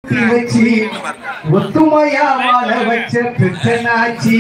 வச்சு ஒத்துமையா வாழ வச்ச பித்தனாச்சி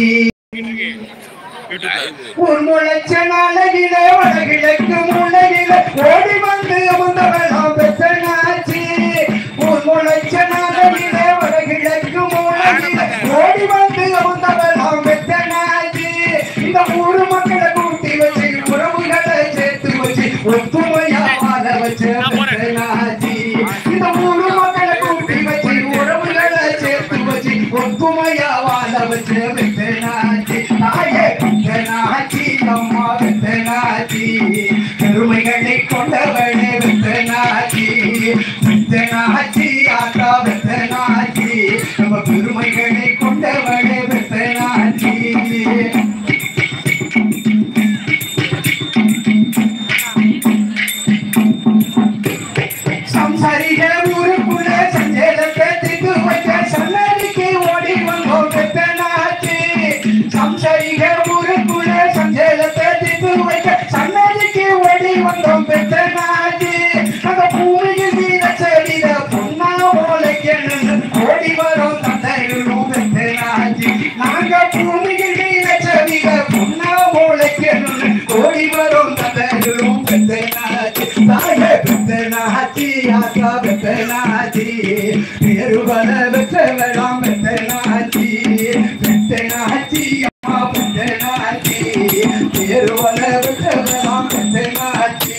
ஒரு முளைச்ச நாளையில வடகிழக்கு முளையில ஓடி வந்து அமுந்தவெல்லாம் பெத்தனாச்சி ஒரு முளைச்ச நாளையில வடகிழக்கு முளையில ஓடி வந்து அமுந்தவெல்லாம் பெத்தனாச்சி இந்த ஊரு மக்களை கூட்டி வச்சு உறவுகளை சேர்த்து வச்சு ஒத்துமையா வாழ வச்ச பெத்தனாச்சி இந்த ஊரு மக்களை கூட்டி வச்சு உறவுகளை சேர்த்து வச்சு ஒத்துமையா வாழ வச்ச பெத்தனாச்சி தாயே பெத்தனாச்சி அம்மா பெத்தனாச்சி பெருமைகளை கொண்டவளே பெத்தனாச்சி பெத்தனாச்சி ஆத்தா பெத்தனாச்சி நம்ம பெருமைகளை கொண்டவளே பெத்தனாச்சி சம்சாரிக ஊருக்குள்ள சஞ்சலத்தை திக்கு வைக்க சன்னதிக்கு ஓடி வந்தோம் பெத்தனாச்சு சம்சாரிக ஊருக்குள்ள சஞ்சலத்தை திக்கு வைக்க சன்னதிக்கு ஓடி வந்தோம் பெத்தனாச்சு அந்த பூமியில் வீர செடித பொன்னா ஓலைக்கணும் ஓடி வரும் தந்தைகளும் பெத்தனாச்சு நாங்க பூமியில் வீர செடித பொன்னா ஓலைக்கணும் ஓடி வரும் தந்தைகளும் பெத்தனாச்சு தாயே பெத்தனாச்சி ஆசா பெத்தனாச்சி பெருவல பெற்றவளாம் பெத்தனாச்சி பெத்தனாச்சி அம்மா பெத்தனாச்சி பெருவல பெற்றவளாம் பெத்தனாச்சி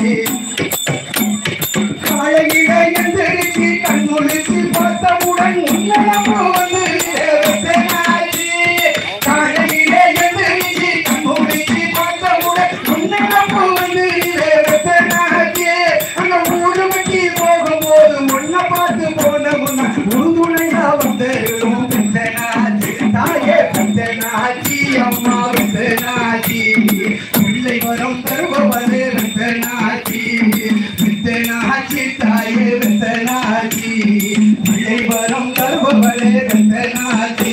காலையில எந்திரிச்சு கண்முழிச்சு பார்த்தவுடன் உன்னடம்பு வந்து பெத்தனாச்சி காலையில எந்திரிச்சு கண்முழிச்சு பார்த்தவுடன் உன்னடம்பு வந்து பெத்தனாச்சி அந்த ஊரு வெட்டி போகும்போது உன்னை பார்த்து போன முன்ன உறுதுணையா வந்து பெத்தனாச்சி தாயே பெத்தனாச்சி அம்மா பெத்தனாச்சி பிள்ளை வரும் தருபவரே பெத்தனாச்சி பெத்தனாச்சி தாயே பெத்தனாச்சி பிள்ளை வரும் தருபவரே பெத்தனாச்சி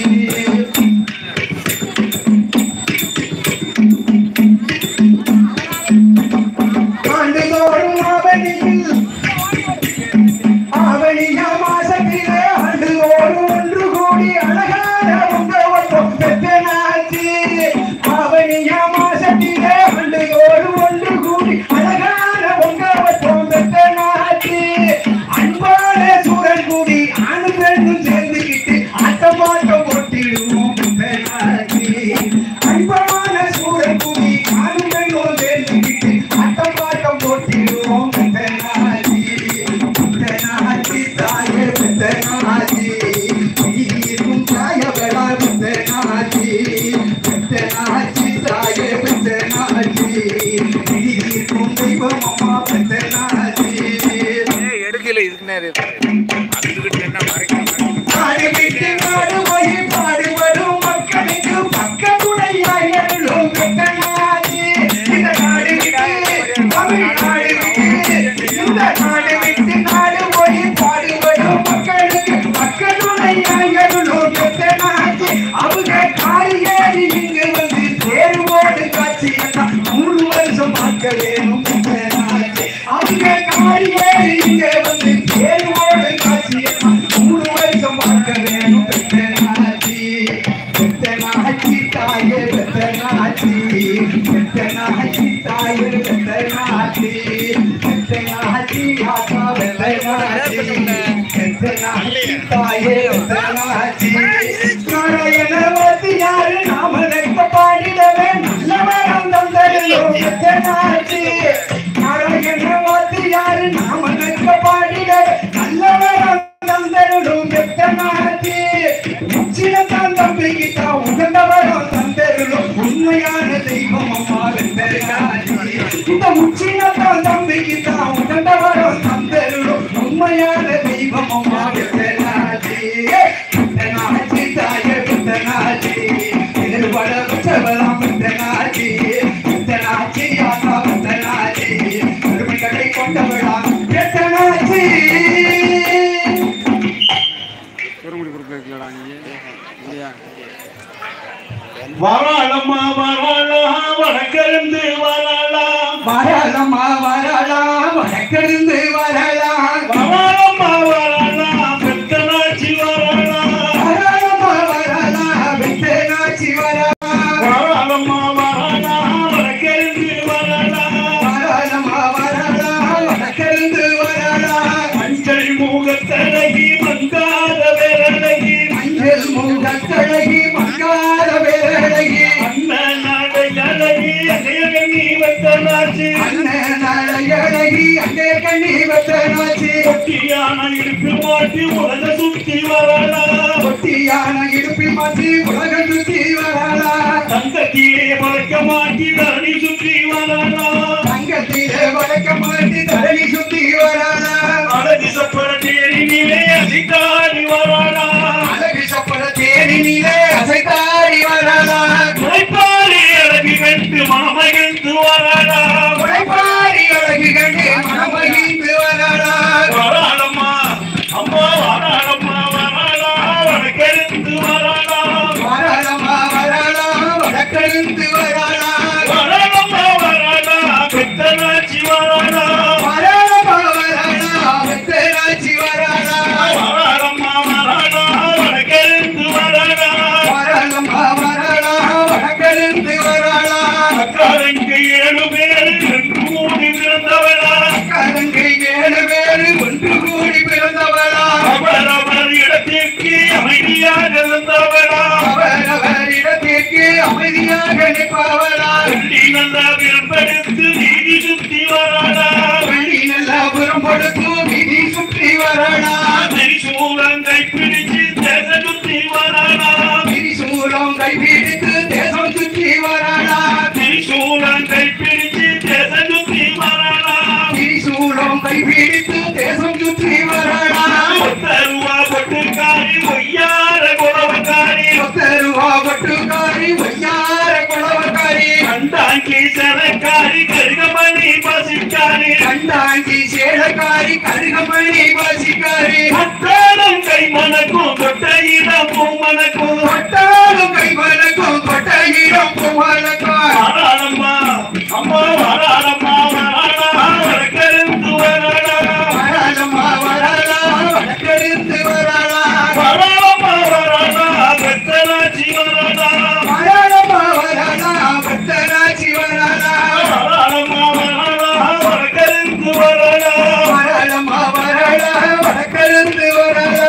ஆண்டுதோறும் ஆவணியில் ஆவணிய மாசத்திலே ஆண்டுதோறும் ஒன்று கூடி அழகான உங்கவட்டம் பெற்றனாச்சு ஆவணிய மாசத்திலே ஆண்டுதோறும் ஒன்று கூடி அழகான உங்கவட்டம் பெற்றனாச்சு அன்பான சூழல் கூடி ஆணு பெண்ணும் சேர்ந்துக்கிட்டு ஆட்டம் பாட்டம் போட்டிடுவோம் பெற்றனாச்சு அன்பான சூழல் கூடி ஆணு பெண்ணும் சேர்ந்துக்கிட்டு ஆட்டம் பாட்டம் போட்டிடுவோம் பெற்றனாச்சு பெத்தனாச்சி தாயே பெத்தனாச்சி நீரும் தாயவளா பெத்தனாச்சி பெத்தனாச்சி தாயே பெத்தனாச்சி நீரும் தெய்வம் அம்மா பெத்தனாச்சி எடுக்கல இதுக்கு நேரம் அதுக்கிட்ட என்ன மறைக்கணும் நாடு விட்டு நாடு போய் பாடுபடும் மக்களுக்கு பக்கத்துணையாய் அருளும் பெத்தனாச்சி இந்த நாடு விட்டு தமிழ்நாடு விட்டு இந்த நாடு விட்டு நாடு போய் பாடுபடும் மக்களுக்கு பக்கத்துணையாய் அருளும் பெத்தனாச்சி அவங்க காரி ஏறி இங்கு வந்து தேர்வோடு காட்சி எல்லாம் மூணு வருஷம் பார்க்க வேணும் பெத்தனாச்சி அவங்க காரி ஏறி இங்க வந்து தேர்வோடு காட்சி எல்லாம் மூணு வருஷம் பார்க்க வேணும் பெத்தனாச்சி பெத்தனாச்சி தாயே பெத்தனாச்சி பெத்தனாச்சி தாயே பெத்தனாச்சி பெத்தனாச்சி ஆசா பெத்தனாச்சி பெத்தனாச்சி தாயே பெத்தனாச்சி நாராயணவதி யாரு நாம நெற்ப பாடிடவே நல்லவரம் தந்தரிலோ பெத்தனாச்சி நாராயணவதி யாரு நாம நெற்ப பாடிடவே நல்லவரம் தந்தருளும் பெத்தனாச்சி உச்சினத்தான் தம்பிக்கு தான் உகந்தவரம் தந்தருளும் உண்மையான தெய்வம் அம்மா வெந்தருக்காச்சி இந்த உச்சினத்தான் தம்பிக்கு தான் உகந்தவரம் தந்தருளும் உண்மையான தெய்வம் அம்மா வெந்தனாச்சி வெந்தனாச்சி தாய வெந்தனாச்சி திருவட உற்சவலாம் வெந்தனாச்சி வெந்தனாச்சி ஆசா வெந்தனாச்சி பெருமைகளை கொண்டவளாம் வெந்தனாச்சி பெருமுடி கொடுக்கலடா நீ இல்லையா வராளம்மா வராளம் வடக்கிருந்து வராளாம் வரலாமா வரலாம் வடக்கிருந்து வரலாம் வராளம்மா வராளாம் பெத்த முகத்தழகி மங்காத வேலழகி மஞ்சள் முகத்தழகி மங்காத வேலழகி அண்ணன் நாடை அழகி அகையகி வந்தனாச்சு அண்ணன் அழகி அங்கே கண்ணி வெத்தனாச்சு ஒட்டியான இடுப்பு மாட்டி உலக சுத்தி வரலா ஒட்டியான இடுப்பில் மாற்றி உலகம் சுற்றி வரலா தங்கத்திலே வளர்க்க மாட்டி தரணி சுற்றி வரலா தங்கத்திலே வளர்க்க மாட்டி தரணி சுற்றி வரலா அழகு சப்பர தேரினிலே அசிதாரி வரலா அழகு சப்பர தேரினிலே அசைத்தாரி வரலா உழைப்பாளி அழகு கண்டு மாமகிழ்ந்து வரலா உழைப்பாரி அழகு கண்டே மனமகிழ்ந்து வரலா வராளம்மா அம்மா வராளம்மா வராளா வடக்கெழுந்து வரலா வரலமா வரலா வடக்கெழுந்து வரலா வராளம்மா வராளா பெத்தனாச்சி வரலா வரலமா வரலா வெத்தனாச்சி வரலா வராளம்மா வராளா வடக்கெழுந்து வரலா வரலமா வரலா வடக்கெழுந்து வரலா அக்காரங்க ஏழு பேர் ரெண்டு மூணு பிறந்தவளா கரங்கை ஏழு பேரு ஒன்று கூடி பிறந்தவளா அவரவர் இடத்திற்கு அமைதியாக இருந்தவளா அவரவர் இடத்திற்கு அமைதியாக நிற்பவளா வெள்ளி நல்ல விரும்பெடுத்து நீதி சுத்தி வரலா வழி நல்லா புறம் கொடுத்து விதி சுற்றி வரலா திரிசூலங்கை பிடிச்சு தேச சுத்தி வரலா திரிசூலம் கைபிடித்து தேசம் சுற்றி வரலா திரிசூலங்கை பிடிச்சு தேச சுத்தி வரலா திரிசூலம் கைபிடித்து தேசம் சுற்றி வரலா ஒத்தருவா பொட்டுக்காரி ஒய்யார குறவக்காரி பத்தருவா பட்டுக்காரி வையார குளவக்காரி கண்டாங்கி சரக்காரி கருகமணி பசிக்காரி கண்டாங்கி சேலக்காரி கருகமணி வாசிக்காரி அத்தாரம் கை மணக்கும் தொட்டையிடம் பூ மணக்கும் பட்டாலும் கைவனுக்கும் கொட்டையிடம் புகழக்கார் வராளம்மா அம்மா வராளம்மா வராளா வடக்கருந்து வராளா வரலமா வரலா வடக்கெழுந்து வரலா வராளம்மா வராளா பெத்தனாச்சி வராளா வரலமா வரலா பத்தனாச்சி வரலா வராளம்மா வராளா வடக்கருந்து வராளா வரலமா வரலா வடக்கெழுந்து வரலா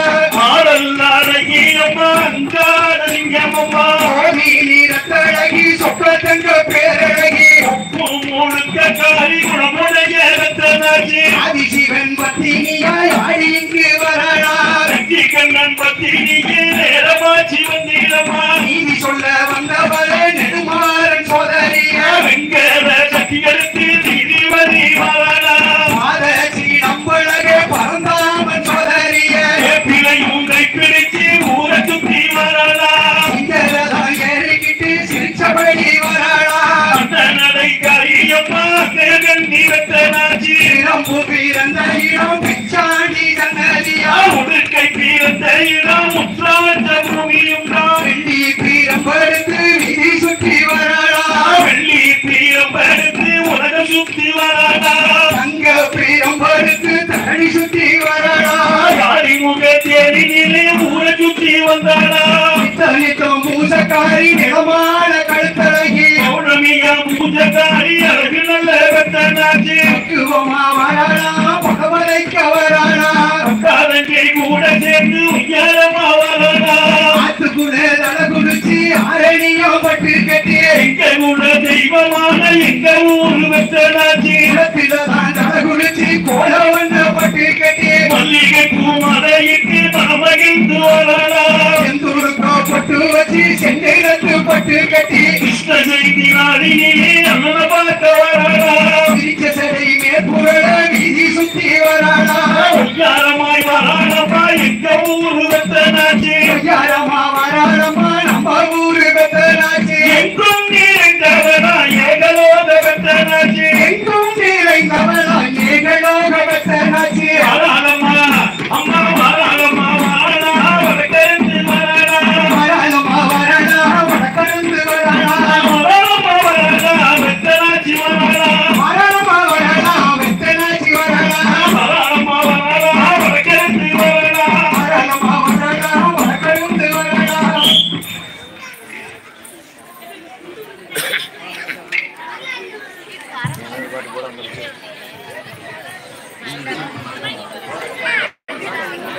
ஆடல்லாரகி அம்மா அங்காரலிங்கம்மா கோமி நீரத்தழகி சொக்கத்தங்க பேரழகி முழுக்க காரி குணமுடைய பெத்தனாச்சி ஆதிசிவன் பத்தினியாய் ஆடி இங்கு வரலா வெற்றி கண்ணன் பத்திரிகை நேரமாச்சி வந்தீரம்மா நீதி சொல்ல வந்தவளே நெடுமாறன் சோதரியா வெங்கட சக்திகளுக்கு நீதிபதி வரலா மாதசி நம்பழகே பரந்தாமன் சோதரிய பிழை உங்களை பிடிச்சு ஊரை சுத்தி வரலா இங்கதான் ஏறிக்கிட்டு சிரிச்சபடி வரலா அந்த நடை காரியம்மா தேகன் நீரத்தனாச்சி பிரம்பு பிறந்த இடம் பிச்சாண்டி சன்னதியா உடுக்கை பிறந்த இடம் முற்றாவற்ற பூமியும் தான் வெள்ளி பீரம்படுத்து விதி சுற்றி வரலா வெள்ளி பீரம் படுத்து உலகம் சுத்தி வரலா தங்க பீரம்படுத்து தரணி சுற்றி வரலா யாரி முக தேரினிலே ஊரை சுத்தி வந்தாளா நித்தம் மூசக்காரி நிலமான கழுத்தழகி பௌர்ணமியா பூஜக்காரி அழகு நல்ல வெத்தனாச்சி பக்குவமா வரலா பகவதைக்க வரலா காலங்கை கூட சேர்ந்து உயரமா வரலா ஆத்துக்குள்ள தலை குடிச்சு அரணியோ பட்டு கட்டி எங்க உள்ள தெய்வமான எங்க ஊர் வெத்தனாச்சி இடத்தில்தான் தலை குடிச்சு கோல வண்ண பட்டு கட்டி மல்லிகை பூ மலையிட்டு மனமகிழ்ந்து வரலா செந்தூருக்கோ பட்டு வச்சு சென்னையிலத்து பட்டு கட்டி கிருஷ்ண ஜெயந்தி நாளினிலே அண்ணன பார்க்க வரலா பிரிச்ச சடை மேற்புரள வீதி சுத்தி வரலா உயரமாய் வராளமா எங்க ஊர் வெத்தனாச்சி யாரம்மா வராளம்மா நம்ம ஊரு பெத்தனாச்சு எங்கும் நிறைந்தவனா ஏகலோக வெத்தனாச்சி எங்கும் நிறைந்தவளா ஏகலோக பெத்தனாச்சு வராளம்மா அம்மா வராளம்மா வராளா வடக்கிருந்து வராளா வரலம்மா வரலா வடக்கருந்து வரலா வராளம்மா வராளா வெத்தனாச்சி வராளா வரலம்மா வரலா வெத்தனாச்சி வரலா வராளம்மா வராளா வடக்கிருந்து வராளா வரலம்மா வரலா வடக்கருந்து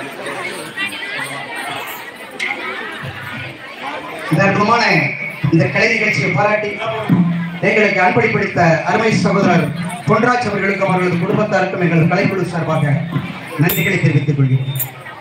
இந்த அற்புதமான இந்த கலை நிகழ்ச்சியை பாராட்டி எங்களுக்கு அன்பளிப்படுத்த அருமை சகோதரர் பொன்ராஜ் அவர்களுக்கும் அவர்களது குடும்பத்தாருக்கும் எங்கள் கலைக்குழு சார்பாக நன்றிகளை தெரிவித்துக் கொள்கிறேன்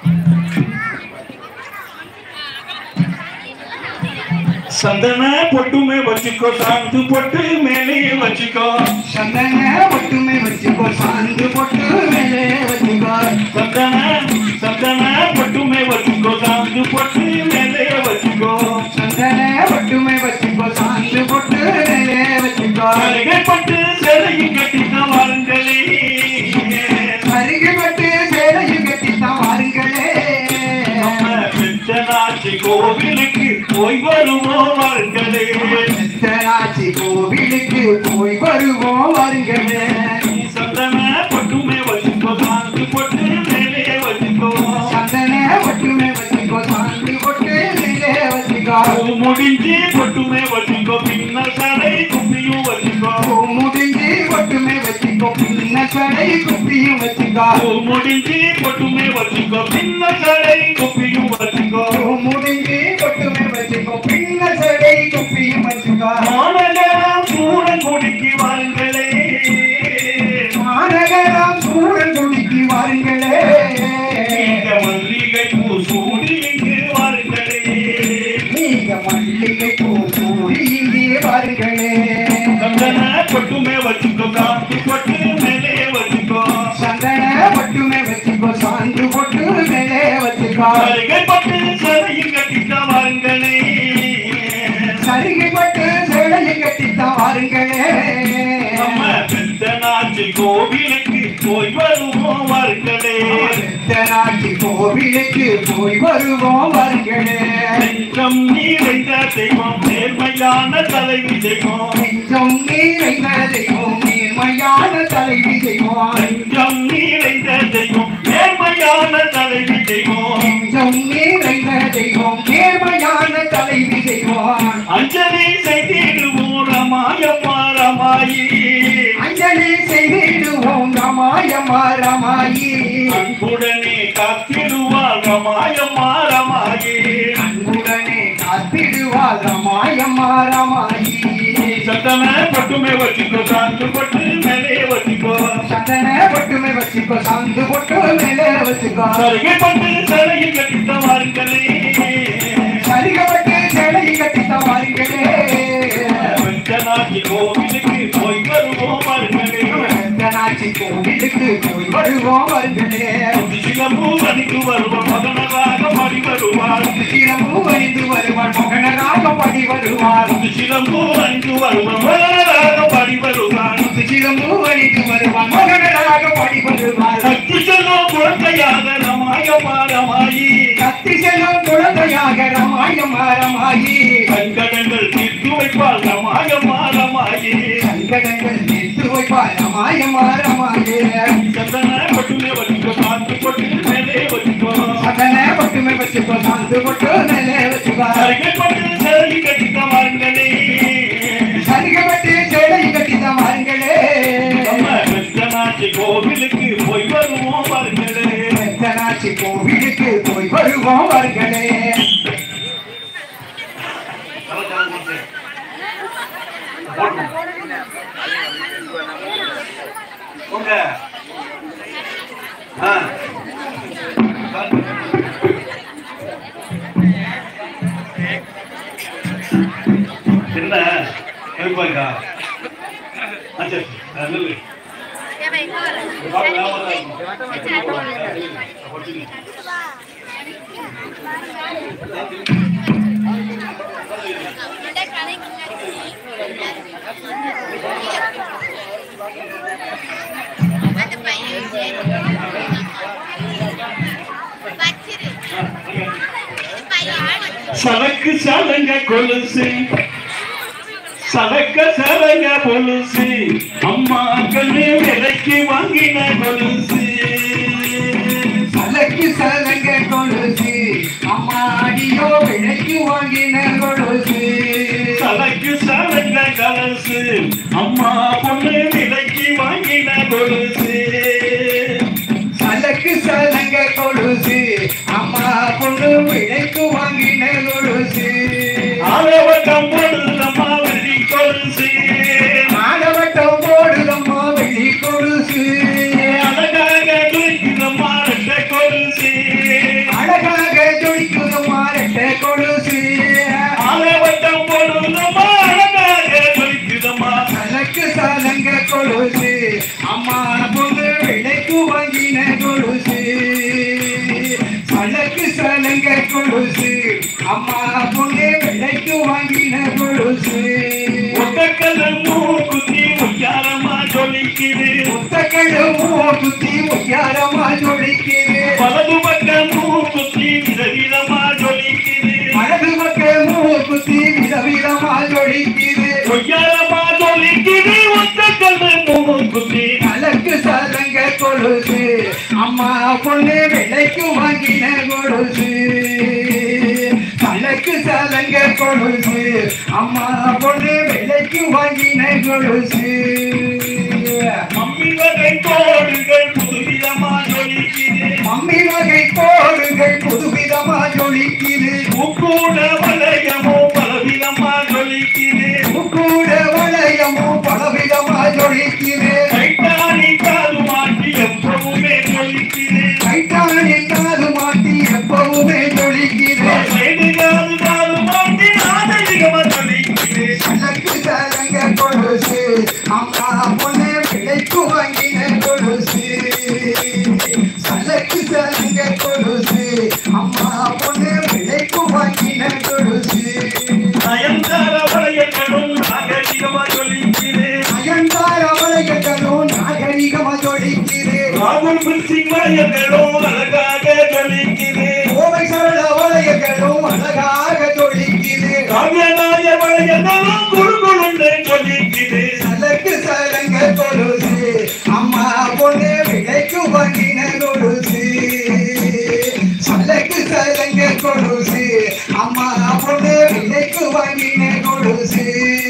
சந்தன பொட்டுமே வச்சுக்கோ சாந்து பொட்டு மேலே வச்சுக்கோ சந்தன ஒட்டுமை வச்சுக்கோ சாந்து பொட்டு மேலே வச்சுக்கோ சந்தன சந்தன பொட்டுமே வச்சுக்கோ சாந்து பொட்டு மேலே வச்சுக்கோ சந்தன ஒட்டுமை வச்சுக்கோ சாந்து பொட்டு மேலே வச்சுக்கோ அருகே பட்டு சிலையும் கட்டித்தான் வாருங்களே அருகுபட்டு சேலையும் கட்டித்தான் வாருங்களே நம்ம பெற்றனாட்சி கோவிலுக்கு போய் வருவோம் வாருங்களே சித்தராட்சி கோவிலுக்கு போய் வருவோம் வாருங்களே சந்தன பொட்டுமே வச்சுக்கோ சாந்து பொட்டு மேலே வச்சுக்கோ சந்தன ஒட்டுமை வச்சுக்கோ சாந்து பொட்டு மேலே வச்சுக்கோ பூ முடிஞ்சு பொட்டுமே வச்சுக்கோ பின்னர் சடை குப்பியும் வச்சுக்கோ பூ முடிஞ்சு ஒட்டுமை வச்சுக்கோ பின்ன கடை குப்பியும் வச்சுக்கோ பூ முடிஞ்சு பொட்டுமே வச்சுக்கோ பின்னர் சடை குப்பியும் வச்சுக்கோ பூ முடிஞ்சு ஒட்டுமை வச்சுக்கோ பின்ன சடை குப்பியும் வச்சுக்கோ மாநகரம் சூழன் குடிக்கு வாருங்களே மாநகரம் சூழல் குடிக்கு வாருங்களே இந்த மல்லிகை பூ சூடி இங்கு வாருங்களே நீங்க மல்லிகை பூ சூடி இங்கே வாருங்களே சந்தன பொட்டுமே வச்சுக்கோ காத்து பொட்டு மேலே வச்சுக்கோ சந்தன ஒட்டுமை வச்சுக்கோ சாந்து பொட்டு மேலே வச்சுக்கோ அருகே பட்டு சரையும் கட்டிக்க வாருங்களே சரிகை பட்டு சேலையும் கட்டித்தான் வாருங்களே நம்ம பெத்தனாட்சி கோவிலுக்கு போய் வருவோம் வாருங்களே நாட்டி கோவிலுக்கு போய் வருவோம் வாருங்களே நெஞ்சம் நிறைந்த தெய்வம் நேர்மையான தலைவி தெய்வம் நெஞ்சம் நிறைந்த தெய்வம் நேர்மையான தலைவி தெய்வம் நெஞ்சம் நிறைந்த தெய்வம் நேர்மையான தலைவி தெய்வம் நெஞ்சம் நிறைந்த தெய்வம் நேர்மையான தலைவி தெய்வம் அஞ்சலி செய்திடுவோம் ரமாயம்மா ரமாயி அஞ்சலி செய்திடுவோம் ரமாயம்மா ரமாயி அன்புடனே காத்திடுவாள் ரமாயம்மா ரமாயி அன்புடனே காத்திடுவாள் ரமாயம்மா ரமாயி சத்தன பட்டுமே வச்சுக்கோ சாந்து பட்டு மேலே வச்சுக்கோ சந்தன பொட்டுமை வச்சுக்கோ சாந்து பொட்டு மேலே வச்சுக்கோ சரிகை பட்டு சரையை கட்டித்த வாருங்களே சரிகப்பட்டு சேலையை கட்டித்தான் வாருங்களே வெஞ்சனாட்சி கோவிலுக்கு போய் வருவோம் வாருங்களே நாச்சி கோவிலுக்கு போய் வருவோம் வருங்களே சிலம்பு அணிக்கு வருவோம் மகனராக பாடி வருவார் சிலம்பு அணிந்து வருவாள் மகனராக படி வருவாள் சிலம்பு அணிந்து வருவோம் மகனராக பாடி வருவார் சிலம்பு அணிந்து வருவாள் மகனராக படி வருவாள் சக்தி செல்வம் குழந்தையாக ரமாயமா ரமாயி கத்தி செல்லும் குழந்தையாக ரமாயமா ரமாயி கண்கடங்கள் தீர்த்து வைப்பாள் ரமாயமா ரமாயி சங்கடங்கள் நிறுத்து வைப்பாள் ரமாயமா ரமாயே சந்தன பட்டுமே வச்சுக்கோ காத்து பட்டு மேலே வச்சுக்கோ அதனை மட்டுமே வச்சுக்கோ சாந்து போட்டு மேலே வச்சுக்கோ சரிகை பட்டு சேரி கட்டித்த வாருங்களே சரிகப்பட்டு சேலை கட்டித்தான் வாருங்களே நம்ம வெஞ்சனாட்சி கோவிலுக்கு போய் வருவோம் வாருங்களே நாச்சி கோவிலுக்கு போய் வருவோம் வருங்களே உங்க ஆ என்ன கேட்பாங்க ஆ சரி ஆ, நில்லு சலக்கு சலங்க கொலுசு சலக்க சலங்க கொலுசு அம்மா கண்ணு விலைக்கு வாங்கின கொலுசு சலக்கு சலங்க கொலுசு அம்மாடியோ விலைக்கு வாங்கின கொலுசு சலக்கு சலங்க கலசு அம்மா பொண்ணு விலைக்கு வாங்கின கொலுசு சலக்கு சலங்க கொலுசு வாங்கின கொலுசு ஆலவட்டம் போடுதம்மா அழகாக ஜொலிக்குதம்மா சலக்கு சலங்க கொலுசு அம்மா பொண்ணு விலைக்கு வாங்கின கொலுசு சலக்கு சலங்க கொலுசு அம்மா பொண்ணு விலைக்கு வாங்கின கொலுசு ஒட்டக்கல்ல மூக்குத்தி உச்சாரமா ஜொலிக்குது புத்தகளும் குத்தி உயரமா ஜொலிக்குது வலது பக்க மூக்குத்தி விதவிதமா ஜொலிக்குது வலது பக்கம் குத்தி விதவிதமா ஜொலிக்குது உச்சாரமா ஜொலிக்குது ஒட்டக்கல்ல மூக்குத்தி கலக்கு சலங்க கொலுசு அம்மா பொண்ணு விலைக்கு வாங்கின கொலுசு கலக்கு சலங்க கொலுசு அம்மா பொண்ணு விலைக்கு வாங்கின கொலுசு மம்மி வகை தோடுகள் புதுவிதமா ஜொலிக்குது மம்மி வகை கோடுகள் புதுவிதமா ஜொலிக்குது முக்கூட வளையமோ பலவிதமா ஜொலிக்குது கூட வளையமும் பலவிதமா ஜொலிக்குது கைத்தாணி காது மாட்டி எப்பவுமே ஜொலிக்குது கைத்தானின் காது மாட்டி எப்பவுமே ஜொலிக்குது சைடு காது காது மாட்டி நாடகமா ஜொலிக்குது சலக்கு சலங்க கொலுசு அம்மா பொண்ணு விலைக்கு வாங்கின கொலுசு சலக்கு சலங்க கொலுசு அம்மா பொண்ணு விலைக்கு வாங்கின கொலுசு நயன்தார வளையங்களும் நாகரிகமா ஜொலிக்குது அயன்தார வளையங்களும் நாகரிகமா ஜொலிக்குது ராகுல் பிரிசிங் வளையங்களும் அழகாக ஜொலிக்குது கோவை சரள வளையங்களும் அழகாக ஜொலிக்குது காவியநாய வளையங்களும் குழுகுழுன்னு ஜொலிக்குது சலக்கு சலங்க கொலுசு அம்மா பொண்ணு விலைக்கு வாங்கின கொலுசு சலக்கு சலங்க கொலுசு அம்மா பொண்ணு விலைக்கு வாங்கின கொலுசு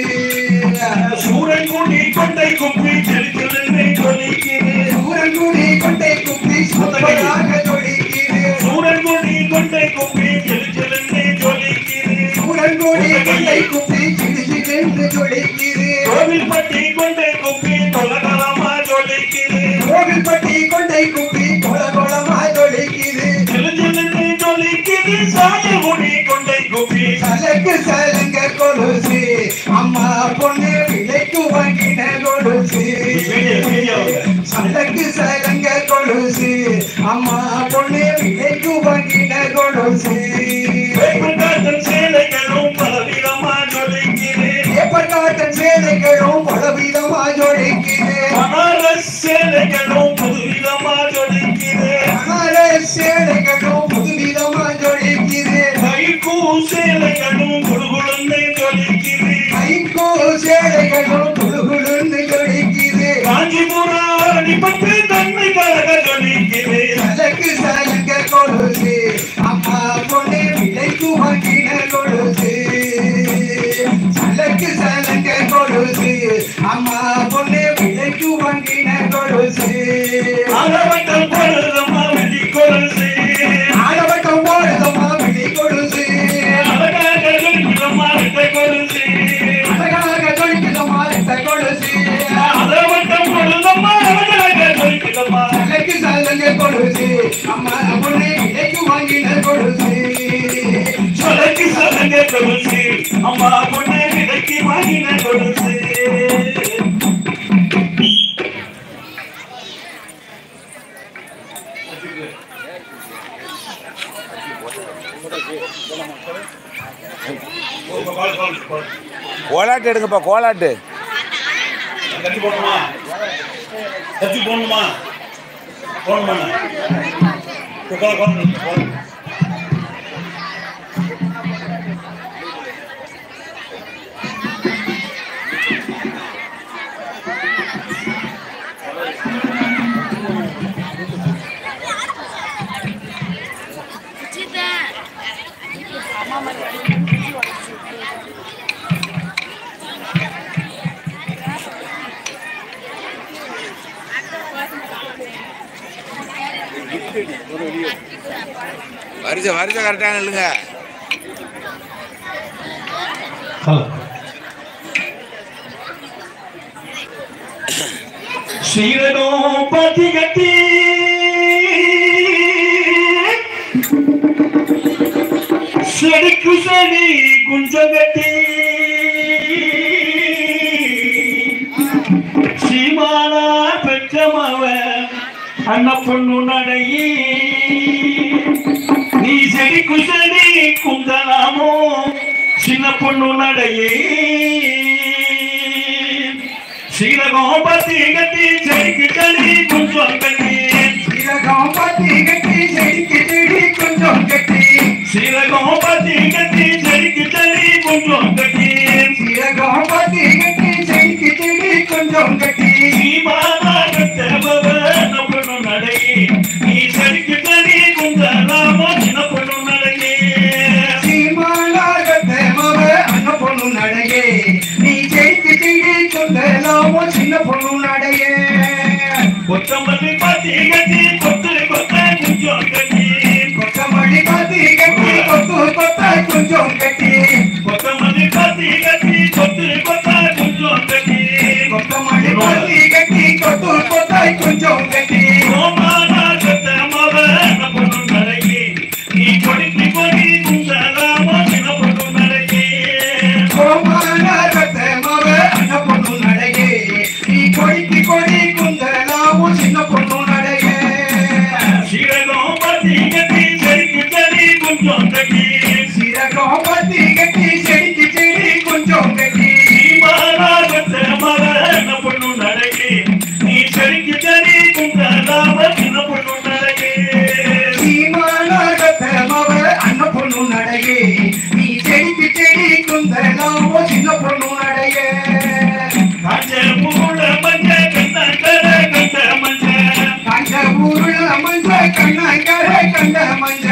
சூரன் குடி கொண்டை குப்பி செலுத்துதல் ஜொலிக்குது சூரங்குடி கொண்டை குப்பி சூப்பராக ஜொலிக்குது சூரன் குடி கொண்டை குப்பி செலுத்துதல் ஜொலிக்குது சூரங்குடி கொண்டை குப்பி சிடிச்சிட்டு ஜொலிக்குது கோவில்பட்டி கொண்டை குப்பி தொலகலமா ஜொலிக்குது கோவில்பட்டி கொண்டை குப்பி கொல கொலமா ஜொலிக்குது செலுத்துதல் ஜொலிக்குது சாயகுடி கொண்டை குப்பி சலக்கு சலங்க கொலுசு அம்மா பொண்ணு விலைக்கு வாங்கின கொலுசு சலக்கு சலங்க கொலுசு அம்மா பொண்ணு விலைக்கு வாங்கின கொலுசு வேப்பங்காட்டன் சேலைகளும் பலவிதமா ஜொலிக்குது பேப்பர் காட்டன் சேலைகளும் பலவிதமா ஜொலிக்குது பனாரஸ் சேலைகளும் புதுவிதமா ஜொலிக்குது அனார சேலைகளும் புதுவிதமா ஜொலிக்குது கைக்கூ சேலைகளும் குழுகுழுந்து ஜொலிக்குது ஐங்கோ சேலைகளும் குழுகுழுன்னு ஜொலிக்குது காஞ்சிபுரம் அடிபட்டு தன்மை கழக ஜொலிக்குது சலக்கு சலங்க கொலுசு அம்மா பொண்ணு விலைக்கு வாங்கின கொலுசு சலக்கு சலங்க கொலுசு அம்மா பொண்ணு விலைக்கு வாங்கின கொலுசு அளவட்டம் பொழுதம்மா வெள்ளி கொலுசு ஆடவட்டம் போடுதம்மா விழி கொலுசு அழகாக ஜொலிக்குதம்மா வெட்டை கொலுசு அழகாக ஜொலிக்குதம்மா இந்த கொலுசு அளவட்டம் பொழுதம்மா அழகாக ஜொலிக்குதம்மா சலக்கு சலங்க கொலுசு அம்மா பொண்ணு விலைக்கு வாங்கின கொலுசு சொலக்கு சலங்க கொலுசு அம்மா பொண்ணு விலைக்கு வாங்கின கொலுசு கோலாட்டு எடுங்கப்பா கோலாட்டு கட்டி போடணுமா கட்டி போடணுமா போடணுமா வரிசை வரிசை கரெக்டாக இல்லைங்க ஸ்ரீரகம் பத்தி கட்டி செடிக்கு செடி குஞ்சம் கட்டி சீமானா பெற்றமவ அண்ண பொண்ணு நடையே நீ செடிக்கு செடி குந்தலாமோ சின்ன பொண்ணு நடையே சீரகம் பத்தி கட்டி செடிக்கு செடி குஞ்சம் கட்டி சீரகம் பத்தி கட்டி செடிக்கு செடி கொஞ்சம் கட்டி சீரகம் பத்தி கட்டி செடிக்கு செடி குஞ்சம் கட்டி சீரகம் பத்தி கட்டி செடிக்கு செடி கொஞ்சம் கட்டி சீமானாக தேமவ அண்ண பொண்ணு நடையே நீ செடிக்கு செடி கொஞ்சலாமோ சின்ன பொண்ணு நடையே கொத்தமல்லி பத்தி கட்டி கொத்து கொத்த கொஞ்சம் கட்டி கொத்தமல்லி பத்தி கட்டி கொத்து கொத்த கொஞ்சம் கட்டி கோமானாக தேமவ அண்ண பொண்ணு நடையே நீ கொடிக்கு கொடி குந்தலாமோ சின்ன பொண்ணு நடையே சீரகம் பத்தி கட்டி செடிக்கு செடி கொஞ்சம் கட்டி சீரகம் பத்தி கட்டி செடிக்கு செடி கொஞ்சம் கட்டி சீமானாக தேமவ அண்ண பொண்ணு நடையே நீ செடிக்கு செடி குந்தலாமோ சின்ன பொண்ணு நடையே கண்ட ஊருல மஞ்ச கண்ணாங்கர கண்ட மஞ்ச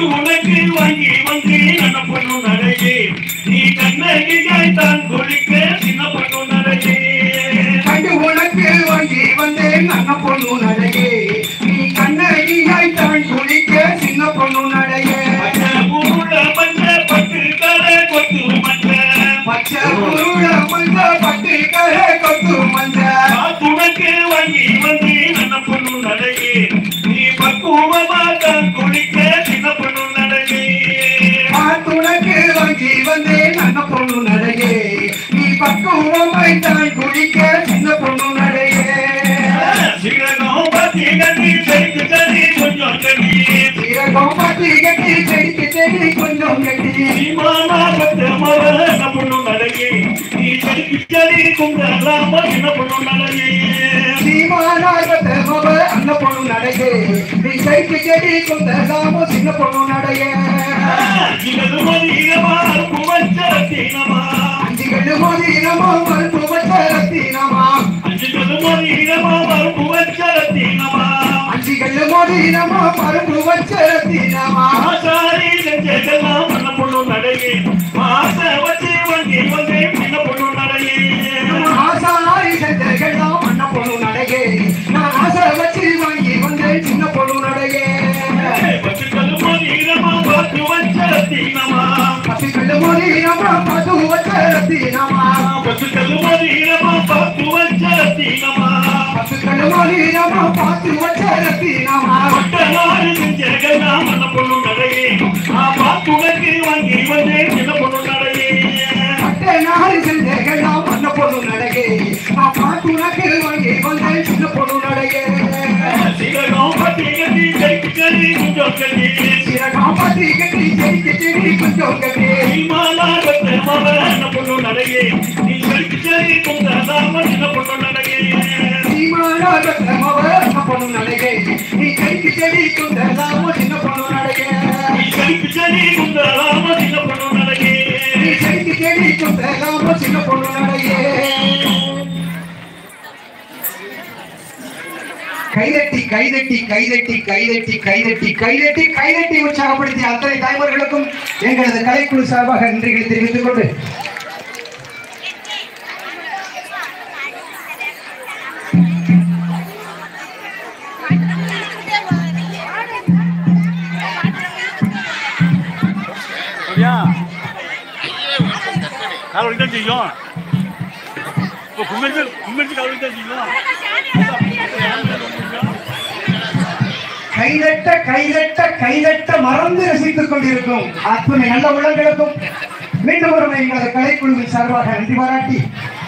கண்டு உனக்கு வாங்கி வந்தேன் அண்ண பொண்ணு நடையே நீ கண்ணகியாய் தான் குளிக்க சின்ன பொண்ணு நடையே பச்சை ஊருல மஞ்ச பட்டு கரை கொத்து மஞ்ச துணக்கு வாங்கி வந்து நல்ல பொண்ணு நடையே நீ பக்குவமா தான் குளிக்க சின்ன பொண்ணு நடையே துணக்கு வாங்கி வந்தேன் அண்ண பொண்ணு நடையே நீ பக்குவமாய் தான் குளிக்க சின்ன பொண்ணு நடையே சீரகம் பத்தி கட்டி செடிக்கு செடி கொஞ்சம் கட்டி சீரகம் பத்தி கட்டி செடிக்கு செடி கொஞ்சம் கட்டி சீமானா பத்து மர என்ன பொண்ணு நடையே நீ செடிக்கு செடி குங்கலாம என்ன பொண்ணு நடையே சீமானாக தேமவ அண்ண பொண்ணு நடையே நீ செடிக்கு செடி குந்தலாமோ சின்ன பொண்ணு நடையே இது மதியமா குமச்சரத்தினமா அஞ்சுகள் மோதினமோ மறுப்பு வச்சரத்தினமா அஞ்சுவது மதியமா குமச்சரத்தினமா அஞ்சுகள் மோதினமோ மறுப்பு வச்சரத்தினமா ஆசாரி செஞ்செல்லாம் என்ன பொண்ணு நடையே மாச வச்சு வங்கி வந்து என்ன பொண்ணு நடையே ஆசாரி செஞ்செல்லாம் அண்ண பொண்ணு நடையே நான் ஆசை வச்சு வாங்கி வந்தேன் சின்ன பொண்ணு நடையே பத்துக்கள் மதியமா பார்த்து வச்சரத்தினமா பசுக்கள் மோதினமோ பசு வச்சரத்தினமா பத்துக்கள் மதியமா பார்த்து வச்சரத்தினமா பசுக்கள் மோதினமோ பார்த்து வச்சரத்தினமா பட்டநாடு செஞ்செல்லாம் என்ன பொண்ணு நடையே ஆ பார்த்துனக்கு வாங்கி வந்து என்ன பொண்ணு நடையே பட்டை நாள் செஞ்செல்லாம் அண்ண பொண்ணு நடையே நான் பார்த்து உனக்கு வாங்கி வந்தேன் சின்ன பொண்ணு நடையே சீரகம் பத்தி கட்டி கைக்கு கறி கொஞ்சம் கட்டி சீரகம் பத்தி கட்டி செடிக்கு செடி கொஞ்சம் கட்டி இமாலாகத்தை மகன பொண்ணு நடையே நீ கைக்கு கறி கொஞ்சம் சின்ன பொண்ணு நடையே சீமானாக மவ அண்ண பொண்ணு நடையே நீ செடிக்கு செடி குந்தலாமோ சின்ன பொண்ணு நடையே நீ கைக்கு கறி கொஞ்சம் சின்ன பொண்ணு நடையே நீ செடிக்கு செடி குந்தலாமோ சின்ன பொண்ணு நடையே கைதட்டி கைதட்டி கைதட்டி கைதட்டி கைதட்டி கைதட்டி கைதட்டி உற்சாகப்படுத்திய அத்தனை தாய்மார்களுக்கும் எங்களது கலைக்குழு சார்பாக நன்றிகளை தெரிவித்துக் கொண்டு சரியா கால் வலி தான் செய்யும் இப்போ கும்பிட்டு கும்பிட்டு கால் வலி தான் செய்யும் கைதட்ட கைதட்ட கைதட்ட மறந்து ரசித்துக் கொண்டிருக்கும் அத்துணை நல்ல உள்ளங்களுக்கும் மீண்டும் ஒரு முறை எங்களது கலைக்குழுவின் சார்பாக நன்றி பாராட்டி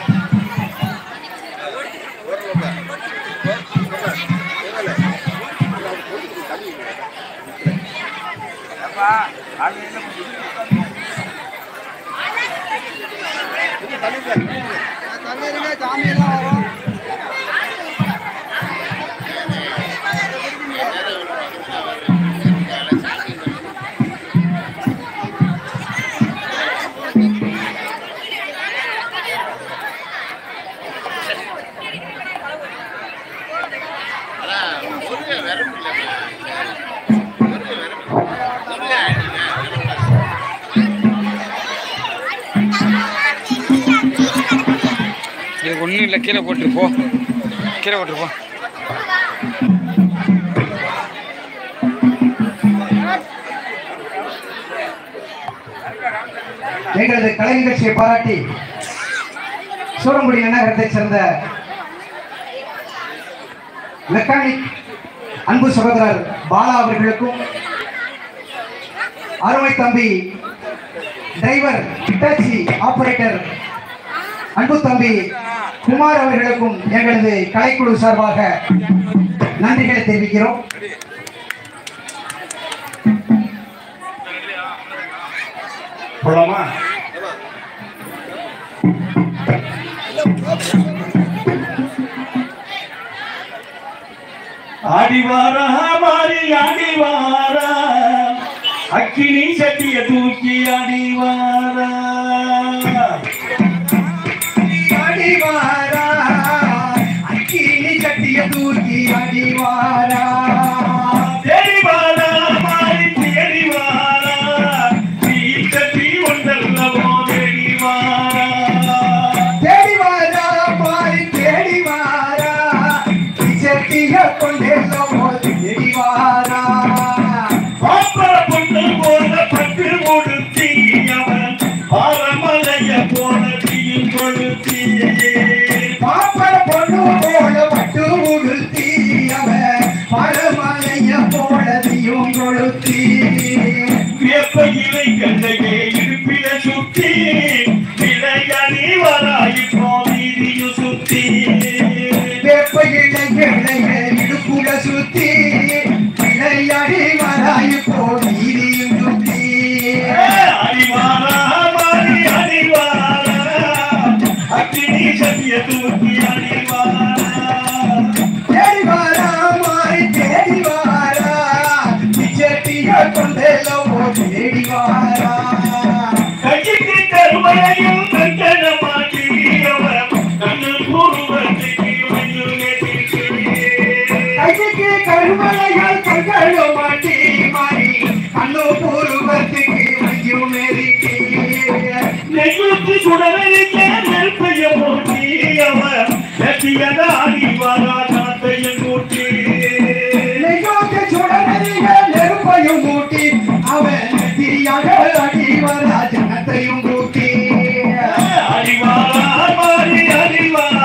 இது ஒன்றும் இல்லை கீழே போட்டுரு போ கீழே போட்டுரு போ எங்களது கலை நிகழ்ச்சியை பாராட்டி சூரங்குடி நகரத்தைச் சேர்ந்த மெக்கானிக் அன்பு சகோதரர் பாலா அவர்களுக்கும் அருமை தம்பி டிரைவர் டாக்ஸி ஆபரேட்டர் அன்பு தம்பி குமார் அவர்களுக்கும் எங்களது கலைக்குழு சார்பாக நன்றிகளை தெரிவிக்கிறோம் போலாமா ஆடிவாரா மாறி ஆடிவாரா அக்கினி சட்டிய தூக்கி ஆடிவாரா அடிவாரா அக்கினி சட்டிய தூக்கி அடிவாரா தேடிவாரா மாறி தேடிவாரா தீ சட்டி ஒன்றல்லவோ தேடிவாரா தேடிவாரா மாறி தேடிவாரா சட்டிய கொண்டெல்லவோ தேடிவாரா பாப்பர பொண்ணு போல பட்டு கொடுத்தி அவன் பாரமலைய போல தீயும் கொளுத்தி பாப்பர பொண்ணு போல பட்டு உடுத்தி அவன் பரமலைய போலதையும் கொளுத்தி வேப்ப இலை கண்டையே இடுப்பில சுத்தி விளையாடி வராய் வீதியும் சுத்தி வேப்ப இலைகளை இடுப்புல சுத்தி விளையாடி வராய் போதியும் சுத்தி அடிவாரா மாறி அடிவாரா அக்கினி சத்திய தூக்கி அடிவாரா தேடிவாரா மாறி தேடிவாரா நிச்சயத்திய கொண்டெல்லவோ தேடிவாரா கைக்கு கருமையில் கங்கணமாக்கி அவர் கண்ணு பூர்வத்துக்கு மஞ்சள் நெற்றிக்கு கைக்கு கருமலைகள் கண்களோ மாட்டி மாறி அண்ணோ பூர்வத்துக்கு மஞ்சு மேரிக்கு நெய்யுத்தி சுடலிக்க நெருப்பைய போட்டி அவர் நெற்றியதாடி வரா காத்தையும் கூட்டி நெய்யோக்கு சுடனறிக நெருப்பையும் மூட்டி அவன் திரியாக அடி வரா ஜனத்தையும் கூட்டி அடிவாரா மாறி அடிவாரா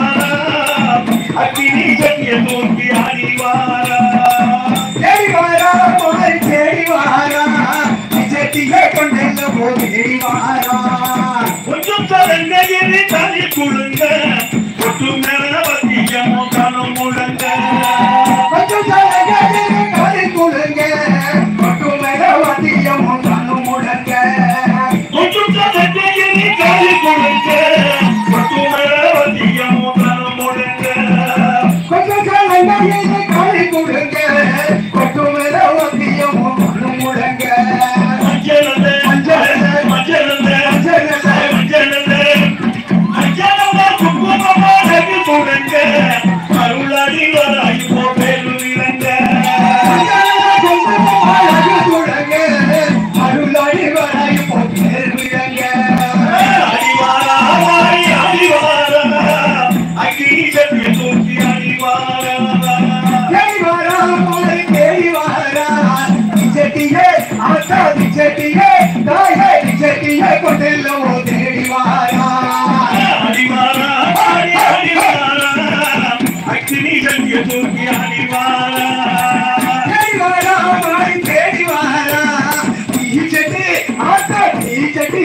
அக்கினி சத்திய தூக்கி அடிவாரா தேடிவாரா மாறி தேடிவாரா நிச்சயத்திய கொண்டெல்லவோ தேடிவாரா கொஞ்சம் தரங்கையில் தனி குழுங்க ஒட்டு மேல வத்தியமோ கனம் முழங்க கொஞ்சம் தலைகளில் காலை குலுங்க, கொட்டு மேல வாத்தியமும் கண்ணும் முழங்க. கொஞ்சம் தரங்கையில் தனி குழுங்க ஒட்டு மேல வத்தியமோ கனம் முழங்க கொஞ்சம் தலைகளில் காலை குலுங்க, கொட்டு மேல வாத்தியமும் கண்ணும் முழங்க. மஞ்சளந்த மஞ்சளந்த மஞ்சளந்த மஞ்சளந்த மஞ்சளந்த குங்குமமா நகி முழங்க அருளாடி வராய் போக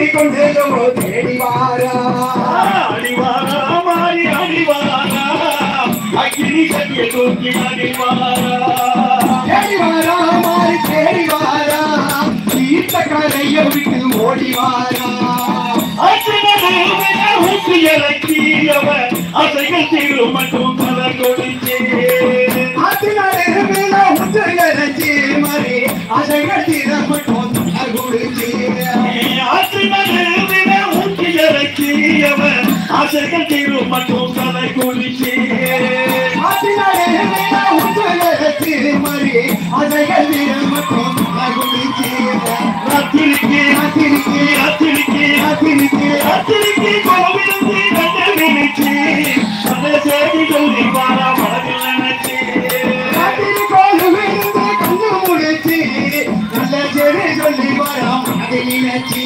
செட்டி கொண்டேதோ தேடி வாரா அடிவாரா மாறி அடிவாரா அக்கினி சட்டிய தூக்கி அடிவாரா தேடி வாரா மாறி தேடி வாரா தீர்த்த கரைய விட்டு ஓடி வாரா ஊசி இறக்கியவ அசைகள் தீரு மட்டும் தலை கொடுத்தே ஆத்தினாலே மேல உற்று இறச்சி மறி அசைகள் தீர மட்டும் தலை கொடுத்து ஊசி இறக்கியவ அசைகள் தீரு மட்டும் தலை கொடுத்தே ஆத்தினாலே மேல உற்று இறச்சி மறி அசைகள் தீர மட்டும் தலை கொடுத்து ராத்திரிக்கு ராத்திரிக்கு ராத்திரிக்கு ராத்திரிக்கு ராத்திரிக்கு கோவிலுக்கு கண்ட நினைச்சு அந்த செய்தி சொல்லி பாரா மனதில் நினைச்சு ராத்திரி கோலு விழுந்து கண்ணு முடிச்சு நல்ல செடி சொல்லி வராம் அதை நினைச்சு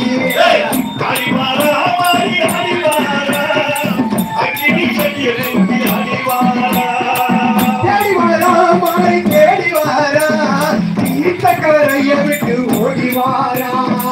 அடிவாரா மாறி அடிவாரா அக்கினி சட்டிய தூக்கி அடிவாரா தேடி வாரா மாலை தேடி வாரா தீர்த்த கரைய விட்டு ஓடி வாரா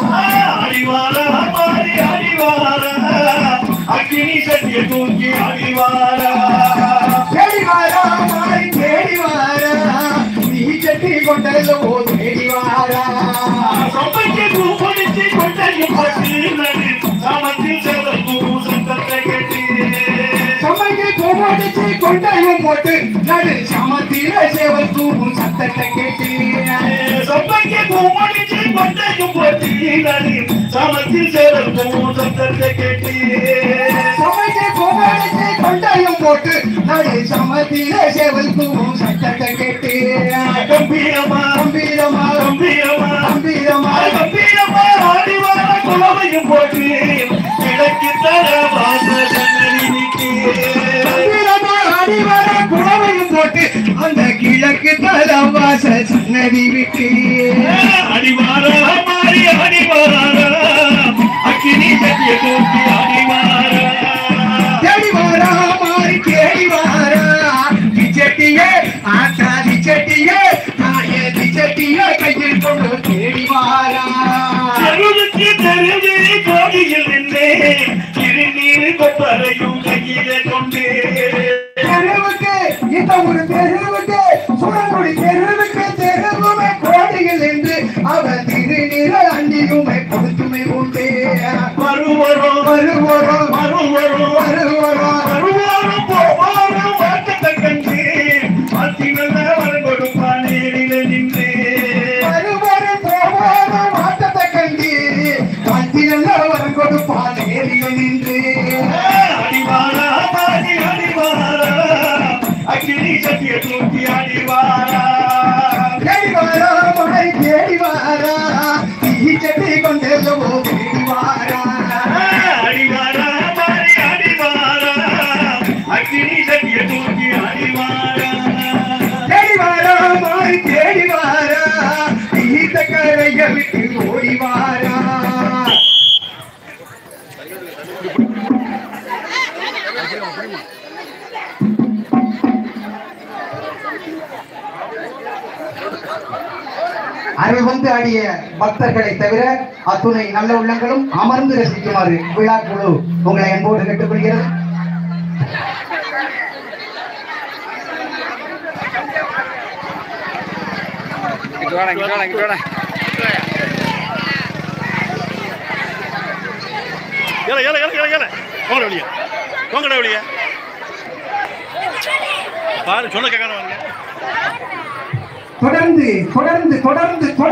அடிவாரா மாறி அடிவாரா அக்கினி சட்டிய தூக்கி அடிவாரா தேடி வாரா மாலை தேடி வாரா நீ சட்டி கொண்டல்லோ தேடி வாரா சமைக்கு பூப்படிச்சு கொண்டையும் பட்டு நடு சாமத்தில் செல்லும் சத்தத்தை கேட்டு சமைக்கு கோமடிச்சு கொண்டையும் போட்டு நடு சமத்தில சேவல் தூவும் சத்தத்தை கேட்டு சமைக்கு பூமடிச்சு கொண்டையும் போட்டு நடு சாமத்தில் செல்லும் சத்தத்தை கேட்டு சமைக்கு கோமடிச்சு கொண்டையும் போட்டு நடு சமத்தில சேவல் தூவும் சத்தத்தை கேட்டு கம்பீரமா கம்பீரமா கம்பீரமா கம்பீரமா கம்பீரமா ஆடிவார குலவையும் போட்டு கிழக்கு தர வாச சன்னதி நிற்கே கம்பீரமா அடிவர குழவையும் போட்டு அந்த கிழக்கு தலவாச சன்னதி விட்டு அடிவாரா மாறி அடிவாரா அக்கினி சட்டிய தூக்கி அடிவாரா தேடி வாரா மாறி தேடி வாரா திச்சட்டியே ஆத்தா திச்சட்டியே தாயே திச்சட்டியே கையில் கொண்டு தேடி வாரா தெருவுக்கு தெருவே கோடியில் நின்றே திருநீர் கொப்பரையும் கையிலே கொண்டே தெருவுக்கு இந்த ஒரு தெருவுக்கு சுடங்குடி தெருவுக்கு தெருவுமே கோடியில் என்று அவன் திருநீர அண்டியுமே கொடுத்துமை உண்டு வருவரும் வருவோரும் வருவரும் வருவோரும் வருவாரும் போவாரும் வாட்டத்தை கண்டு அத்தினல்ல வரம் கொடுப்பான் நேரில நின்றே வருவோரும் போவோரும் ஆட்டத்தை கண்டு காத்திரல்ல வரம் கொடுப்பான் ஏறிய நின்று அடிவாரா மாறி அடிவாரா அக்கினி சட்டிய தூக்கி அடிவாரா தேடி வாரா மழை தேடி வாரா தீ சட்டி கொண்டெல்லவோ தேடி வாரா அடிவாரா மாறி அடிவாரா அக்கினி சட்டிய தூக்கி அடிவாரா தேடி வாரா மழை தேடி வாரா தீத்த கரைய விட்டு ஓடி வாரா அருள் வந்து ஆடிய பக்தர்களை தவிர அத்துணை நல்ல உள்ளங்களும் அமர்ந்து ரசிக்குமாறு விழா குழு உங்களை அன்போடு கேட்டுக்கொள்கிறது இங்கிட்டு வாடா இங்கிட்டு வாடா இங்கிட்டு வாடா ஏல ஏல ஏல ஏல ஏல போங்கடா வெளியே போங்கடா வெளியே பாரு சொன்ன கேட்கணும் தொடர்ந்து தொடர்ந்து தொடர்ந்து